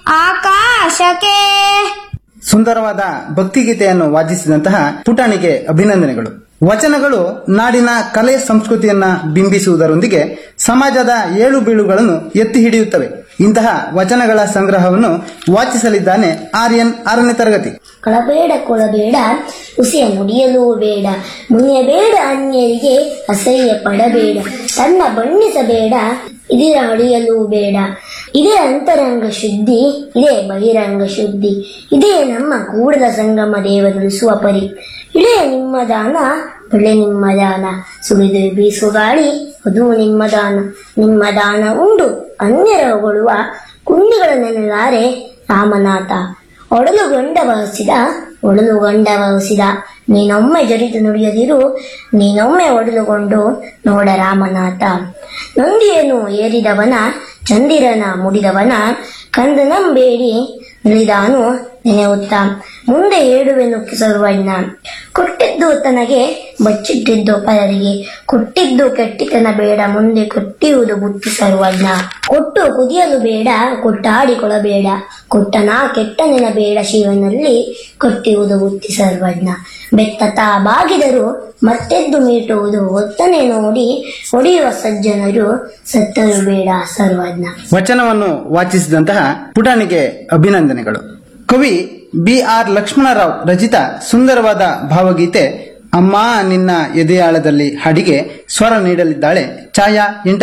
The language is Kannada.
ಆಕಾಶಕ್ಕೆ ಸುಂದರವಾದ ಭಕ್ತಿಗೀತೆಯನ್ನು ವಾದಿಸಿದಂತಹ ಪುಟಾಣಿಗೆ ಅಭಿನಂದನೆಗಳು ವಚನಗಳು ನಾಡಿನ ಕಲೆ ಸಂಸ್ಕೃತಿಯನ್ನ ಬಿಂಬಿಸುವುದರೊಂದಿಗೆ ಸಮಾಜದ ಏಳು ಬೀಳುಗಳನ್ನು ಎತ್ತಿ ಹಿಡಿಯುತ್ತವೆ ಇಂತಹ ವಚನಗಳ ಸಂಗ್ರಹವನ್ನು ವಾಚಿಸಲಿದ್ದಾನೆ ಆರ್ಯನ್ ಆರನೇ ತರಗತಿ ಕಳಬೇಡ ಕೊಳಬೇಡ ಹುಸಿಯ ನುಡಿಯಲೂ ಬೇಡ ಮುನಿಯಬೇಡ ಅನ್ಯರಿಗೆ ಅಸಹ್ಯ ಪಡಬೇಡ ತನ್ನ ಬಣ್ಣಿಸಬೇಡ ಇದಿರ ಅಡಿಯಲೂ ಬೇಡ ಇದೇ ಅಂತರಂಗ ಶುದ್ಧಿ ಇದೇ ಬಹಿರಂಗ ಶುದ್ಧಿ ಇದೇ ನಮ್ಮ ಕೂಡಲ ಸಂಗಮ ದೇವರುಳಿಸುವ ಪರಿ ಇಳೆ ನಿಮ್ಮ ದಾನ ಬೆಳೆ ನಿಮ್ಮ ದಾನ ಸುಳಿದು ಬೀಸು ಗಾಳಿ ಅದು ನಿಮ್ಮ ದಾನ ನಿಮ್ಮ ದಾನ ಉಂಡು ಅನ್ಯರ ಹೊಗಳುವ ಕುಂಡಿಗಳ ನೆನಲಾರೆ ರಾಮನಾಥ ಒಡಲು ಗಂಡ ವಹಿಸಿದ ಒಡಲು ಗಂಡ ವಹಿಸಿದ ನೀನೊಮ್ಮೆ ಜರಿದು ನುಡಿಯದಿರು ನೀನೊಮ್ಮೆ ಒಡಲುಗೊಂಡು ನೋಡ ರಾಮನಾಥ ನಂದಿಯನ್ನು ಏರಿದವನ ಚಂದಿರನ ಮುಡಿದವನ ಕಂದನಂಬೇಡಿ ನಿಲಿದಾನು ನೆನೆಯುತ್ತ ಮುಂದೆ ಹೇಳುವೆನು ಸರ್ವಜ್ಞ ಕೊಟ್ಟಿದ್ದು ತನಗೆ ಬಚ್ಚಿಟ್ಟಿದ್ದು ಪರರಿಗೆ ಕೊಟ್ಟಿದ್ದು ಕೆಟ್ಟಿತನ ಬೇಡ ಮುಂದೆ ಕೊಟ್ಟಿರುವುದು ಬುತ್ತಿ ಸರ್ವಜ್ಞ ಕೊಟ್ಟು ಕುದಿಯಲು ಬೇಡ ಕೊಟ್ಟಾಡಿಕೊಳ್ಳಬೇಡ ಕೊಟ್ಟನ ಕೆಟ್ಟ ನೆನಬೇಡ ಶಿವನಲ್ಲಿ ಕೊಟ್ಟಿರುವುದು ಬುತ್ತಿ ಸರ್ವಜ್ಞ ಬೆತ್ತತ ಬಾಗಿದರು ಮತ್ತೆದ್ದು ಮೀಟುವುದು ಒತ್ತನೆ ನೋಡಿ ಹೊಡೆಯುವ ಸಜ್ಜನರು ಸತ್ತರು ಬೇಡ ಸರ್ವಜ್ಞ ವಚನವನ್ನು ವಾಚಿಸಿದಂತಹ ಪುಟಾಣಿಗೆ ಅಭಿನಂದನೆಗಳು ಕವಿ ಬಿ ಆರ್ ಲಕ್ಷ್ಮಣರಾವ್ ರಚಿತ ಸುಂದರವಾದ ಭಾವಗೀತೆ ಅಮ್ಮ ನಿನ್ನ ಎದೆಯಾಳದಲ್ಲಿ ಹಾಡಿಗೆ ಸ್ವರ ನೀಡಲಿದ್ದಾಳೆ ಛಾಯಾ ಇಂಟರ್